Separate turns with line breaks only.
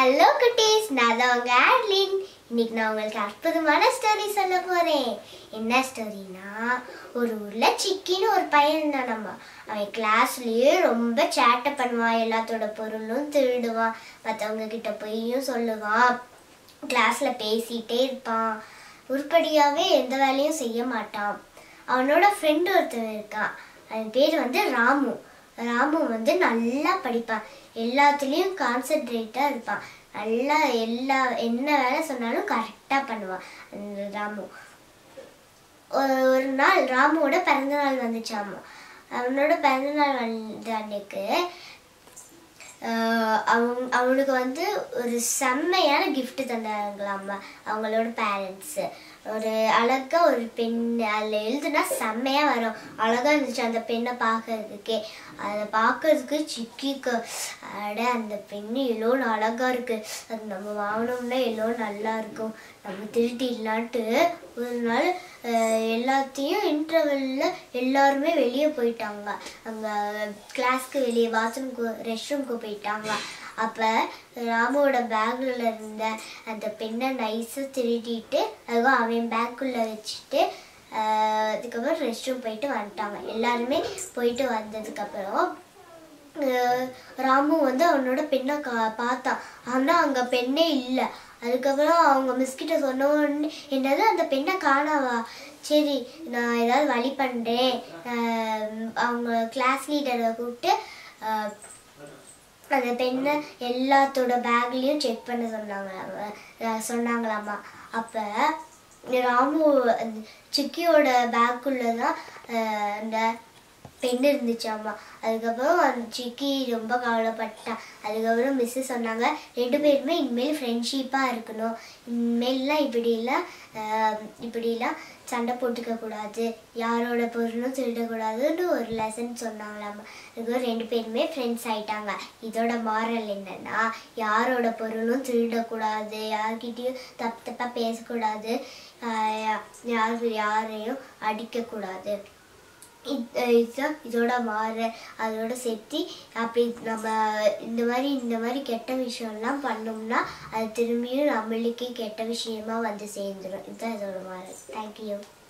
hello குட்டீஸ் நான் தான் உங்க ஆட்லின் இன்னைக்கு நான் உங்களுக்கு அற்புதமான ஸ்டோரி சொல்ல போறேன் என்ன ஸ்டோரினா ஒரு ஊர்ல சிக்கின்னு ஒரு பையன் இருந்தான் நம்ம அவன் கிளாஸ்லயே ரொம்ப சேட்டை பண்ணுவான் எல்லாத்தோட பொருளும் திருடுவான் மற்றவங்க கிட்ட போயும் சொல்லுவான் கிளாஸ்ல பேசிட்டே இருப்பான் உருப்படியாவே எந்த வேலையும் செய்ய மாட்டான் அவனோட ஃப்ரெண்டு ஒருத்தன் இருக்கான் அவன் பேர் வந்து ராமு ராமு வந்து நல்லா படிப்பான் எல்லாத்துலேயும் கான்சென்ட்ரேட்டாக இருப்பான் நல்லா எல்லா என்ன வேலை சொன்னாலும் கரெக்டாக பண்ணுவான் அந்த ராமு ஒரு ஒரு நாள் ராமுவோட பிறந்தநாள் வந்துச்சாமா அவனோட பிறந்தநாள் வந்த அன்னைக்கு ஆஹ் அவங்க அவனுக்கு வந்து ஒரு செம்மையான gift தந்தாங்களாமா அவங்களோட பேரண்ட்ஸு ஒரு அழகா ஒரு பெண் அதில் எழுதுனா செம்மையா வரும் அழகா இருந்துச்சு அந்த பெண்ணை பார்க்கறதுக்கே அதை பார்க்கறதுக்கு சிக்கிக்கு அட அந்த பெண்ணு எவ்வளோ அழகா இருக்கு அது நம்ம வாங்கினோம்னா எவ்வளோ நல்லா இருக்கும் நம்ம திருட்டிடலான்ட்டு ஒரு நாள் ஆஹ் எல்லாத்தையும் இன்டர்வெல்ல எல்லாருமே வெளியே போயிட்டாங்க அங்க கிளாஸ்க்கு வெளியே பாத்ரூம்க்கு ரெஸ்ட் ரூம்க்கு போயிட்டாங்க அப்ப ராமுவோட பேக்ல இருந்த அந்த பெண்ணை நைஸாக திருடிட்டு அதுவும் அவன் பேக்குள்ள வச்சுட்டு ஆஹ் அதுக்கப்புறம் ரெஸ்ட் ரூம் போயிட்டு வந்துட்டாங்க எல்லாருமே போயிட்டு வந்ததுக்கப்புறம் அஹ் ராமு வந்து அவனோட பெண்ணை கா பார்த்தான் ஆனால் அங்கே பெண்ணே இல்லை அதுக்கப்புறம் அவங்க மிஸ்கிட்ட சொன்ன உடனே என்னது அந்த பெண்ணை காணாவா சரி நான் ஏதாவது வழி பண்ணுறேன் அவங்க கிளாஸ் லீடரை கூப்பிட்டு அஹ், அந்த பெண்ணை எல்லாத்தோட பேக்லேயும் செக் பண்ண சொன்னாங்க சொன்னாங்களாமா அப்போ ராமு அந்த சிக்கியோட பேக்குள்ளே தான் அந்த பெண் இருந்துச்சாமா அதுக்கப்புறம் அந்த சிக்கி ரொம்ப கவலைப்பட்டான் அதுக்கப்புறம் மிஸ்ஸு சொன்னாங்க ரெண்டு பேருமே இனிமேல் ஃப்ரெண்ட்ஷிப்பாக இருக்கணும் இனிமேல்லாம் இப்படிலாம் ஆஹ், இப்படிலாம் சண்டை போட்டுக்க கூடாது யாரோட பொருளும் திருடக்கூடாதுன்னு ஒரு லெசன் சொன்னாங்களாமா அதுக்கப்புறம் ரெண்டு பேருமே ஃப்ரெண்ட்ஸ் ஆயிட்டாங்க இதோட மாரல் என்னன்னா யாரோட பொருளும் திருடக்கூடாது யார்கிட்டயும் தப்பு தப்பாக பேசக்கூடாது ஆஹ், யார் யாரையும் அடிக்கக்கூடாது இது- இதுதான் இதோட மாற அதோட சேர்த்து அப்படி நம்ம இந்த மாதிரி இந்த மாதிரி கெட்ட விஷயம்லாம் பண்ணோம்னா அது திரும்பியும் நம்மளுக்கே கெட்ட விஷயமா வந்து சேர்ந்துடும் இதுதான் இதோட மாறல் தேங்க்யூ